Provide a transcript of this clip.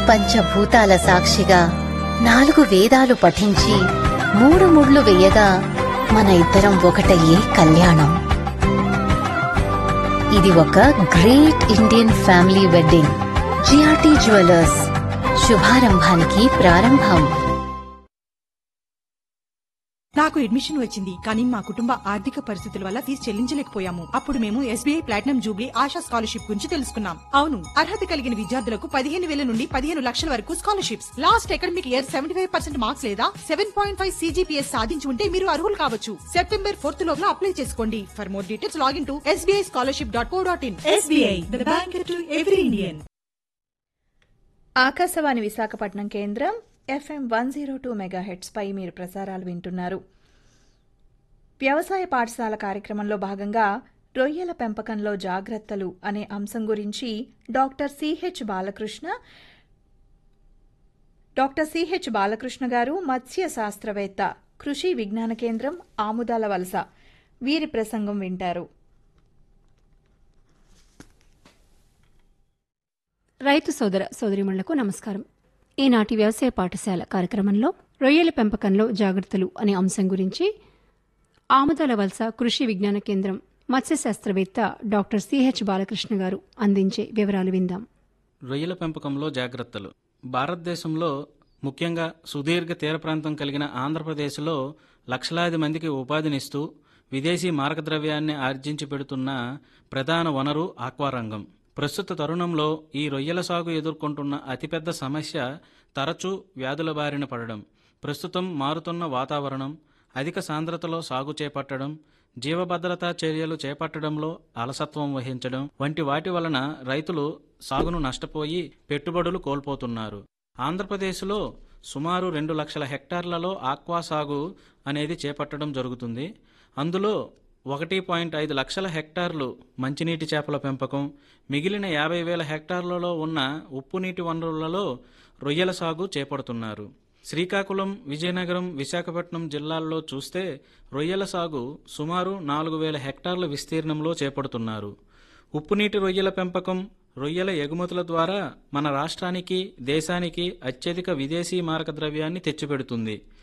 పంచభూతాల సాక్షిగా నాలుగు వేదాలు పఠించి మూడు ముళ్ళు వేయగా మన ఇద్దరం ఒకటయ్యే కళ్యాణం ఇది ఒక great Indian family wedding GRT jewellers శుభారంభానికి ప్రారంభం నాకు అడ్మిషన్ వచ్చింది కానీ మా కుటుంబ ఆర్థిక పరిస్థితుల వల్ల ఫీజు చెల్లించలేకపోయాము అప్పుడు మేము SBI platinum jubilee Asha scholarship గురించి తెలుసుకున్నాం అవును అర్హత కలిగిన విద్యార్థులకు పదిహేను వేల నుండి పదిహేను లక్షల వరకు scholarships last academic year seventy five percent marks లేదా సెవెన్ పాయింట్ ఫైవ్ సీజీపీఎస్ సాధించి ఉంటే మీరు అర్హులు కావచ్చు సెప్టెంబర్ ఫోర్త్ లోపల అప్లై చేసుకోండి for more details login to SBI scholarship dot co dot in SBI the bank to every Indian Akashvani Visakhapatnam కేంద్రం FM one zero two megahertz పై మీరు ప్రసారాలు వింటున్నారు వ్యవసాయ పాఠశాల కార్యక్రమంలో భాగంగా రొయ్యల పెంపకంలో జాగ్రత్తలు అనే అంశం గురించి doctor CH Balakrishna doctor CH Balakrishna garu మత్స్య శాస్త్రవేత్త కృషి విజ్ఞాన కేంద్రం ఆముదాల వలస వీరి ప్రసంగం వింటారు రైతు సోదర సోదరిమణులకు నమస్కారం ఈనాటి వ్యవసాయ పాఠశాల కార్యక్రమంలో రొయ్యల పెంపకంలో జాగ్రత్తలు అనే అంశం గురించి ఆముదాల వలస కృషి విజ్ఞాన కేంద్రం మత్స్యశాస్త్రవేత్త డాక్టర్ సిహెచ్ బాలకృష్ణ గారు అందించే వివరాలు విందాం రొయ్యల పెంపకంలో జాగ్రత్తలు భారతదేశంలో ముఖ్యంగా సుదీర్ఘ తీర ప్రాంతం కలిగిన ఆంధ్రప్రదేశ్లో లక్షలాది మందికి ఉపాధినిస్తూ విదేశీ మార్గద్రవ్యాన్ని ఆర్జించి పెడుతున్న ప్రధాన వనరు ఆక్వారంగం ప్రస్తుత తరుణంలో ఈ రొయ్యల సాగు ఎదుర్కొంటున్న అతిపెద్ద సమస్య తరచూ వ్యాధుల బారిన పడడం ప్రస్తుతం మారుతున్న వాతావరణం అధిక సాంద్రతలో సాగు చేపట్టడం జీవభద్రతా చర్యలు చేపట్టడంలో అలసత్వం వహించడం వంటి వాటి వలన రైతులు సాగును నష్టపోయి పెట్టుబడులు కోల్పోతున్నారు ఆంధ్రప్రదేశ్లో సుమారు రెండు లక్షల హెక్టార్లలో ఆక్వా సాగు అనేది చేపట్టడం జరుగుతుంది అందులో ఒకటి పాయింట్ ఐదు లక్షల హెక్టార్లు మంచినీటి చేపల పెంపకం మిగిలిన యాభై వేల హెక్టార్లలో ఉన్న ఉప్పు నీటి వనరులలో రొయ్యల సాగు చేపడుతున్నారు శ్రీకాకుళం విజయనగరం విశాఖపట్నం జిల్లాల్లో చూస్తే రొయ్యల సాగు సుమారు నాలుగు వేల హెక్టార్ల విస్తీర్ణంలో చేపడుతున్నారు ఉప్పునీటి రొయ్యల పెంపకం రొయ్యల ఎగుమతుల ద్వారా మన రాష్ట్రానికి దేశానికి అత్యధిక విదేశీ మారక ద్రవ్యాన్ని తెచ్చిపెడుతుంది